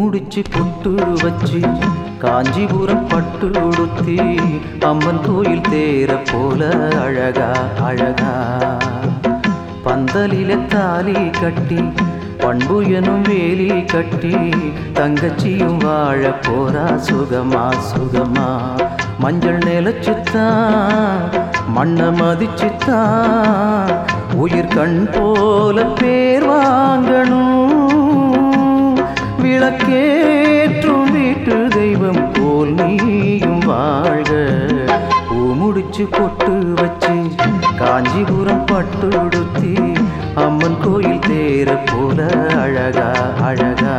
முடிச்சு பொட்டு வச்சு காஞ்சிபுரம் பட்டு உடுத்தி அம்மன் கோயில் தேர போல அழகா அழகா பந்தலில தாலி கட்டி பண்பு எனும் வேலி கட்டி தங்கச்சியும் வாழ போறா சுகமா சுகமா மஞ்சள் நிலச்சுத்தான் மண்ண மதிச்சுத்தான் உயிர் கண் போல பேர் வாங்கணும் விளக்கேற்றும் வீட்டு தெய்வம் போல் நீயும் வாழ்க பூ முடிச்சு பொட்டு வச்சு காஞ்சிபுரம் பட்டு உடுத்தி அம்மன் கோயில் தேர போல அழகா அழகா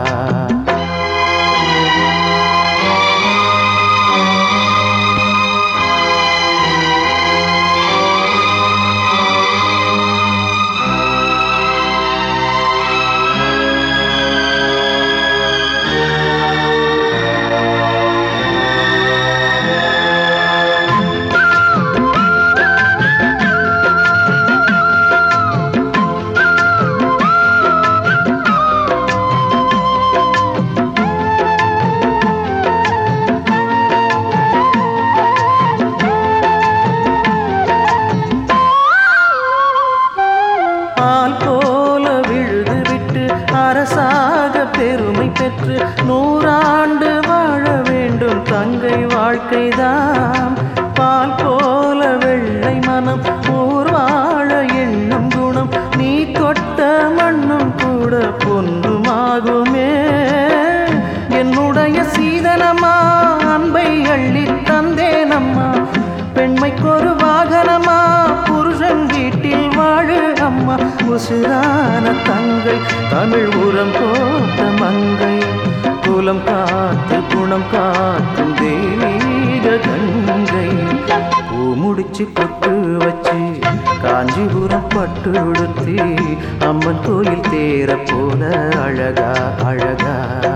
ஆள் போல விழுது விட்டு அரசாக பெருமை பெற்று நூறாண்டு வாழ வேண்டும் தங்கை வாழ்க்கைதான் பால் போல வெள்ளை மனம் ஊர் வாழ எண்ணும் குணம் நீ தொட்ட மண்ணும் கூட பொன்னுமாகுமே என்னுடைய சீதனமா அன்பை அள்ளி தந்தேனம்மா பெண்மைக்கொரு வாகனமா புருஷன் வீட்டில் வாழு அம்மா உசுரான தங்கை தமிழ் உரம் போட்ட மங்கை குலம் காத்து குணம் காத்தும் தெய்வீக கங்கை பூ முடிச்சு பொட்டு வச்சு காஞ்சிபுரம் பட்டு உடுத்தி அம்மன் கோயில் தேர போல அழகா அழகா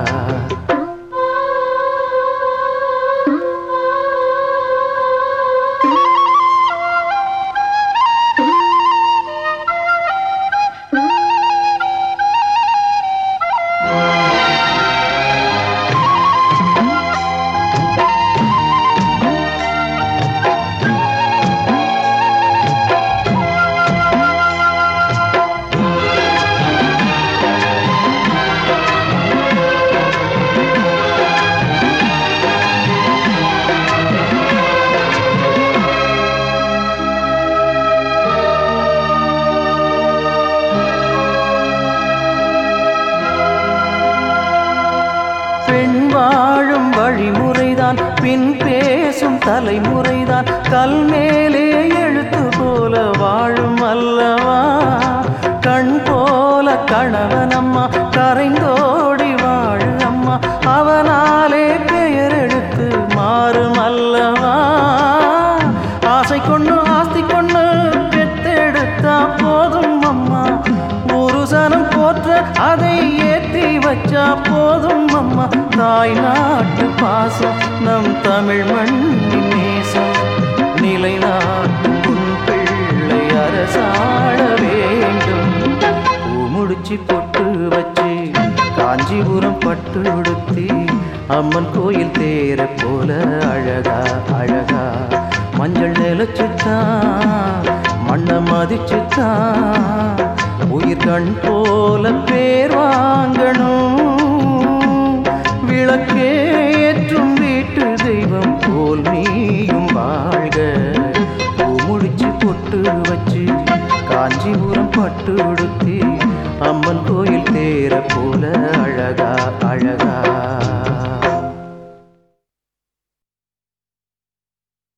பெண் வாழும் வழிமுறைதான் பின் பேசும் தலைமுறைதான் கல் மேலே எழுத்து போல வாழும் அல்லவா கண் போல கணவனம்மா கரைந்தோடி வாழு அம்மா அவனாலே பெயர் எடுத்து மாறும் அல்லவா ஆசை கொண்டு ஆஸ்தி கொண்டு பெத்தெடுத்தா போதும் அம்மா ஒரு சனம் போற்ற அதை ஏத்தி வச்சா போதும் அம்மா தாய் நாட்டு பாசம் நம் தமிழ் மண்ணின் நேசம் நிலைநாட்டும் உன் பிள்ளை அரசாள வேண்டும் பூ முடிச்சு பொட்டு வச்சு காஞ்சிபுரம் பட்டு உடுத்தி அம்மன் கோயில் தேர போல அழகா அழகா மஞ்சள் நிலச்சுத்தான் மண்ண மதிச்சுத்தான் உயிர் கண் போல பேர் வாங்கணும் விளக்கேற்றும் வீட்டு தெய்வம் போல் நீயும் வாழ்க பூ முடிச்சு பொட்டு வச்சு காஞ்சிபுரம் பட்டு உடுத்தி அம்மன் கோயில் தேர போல அழகா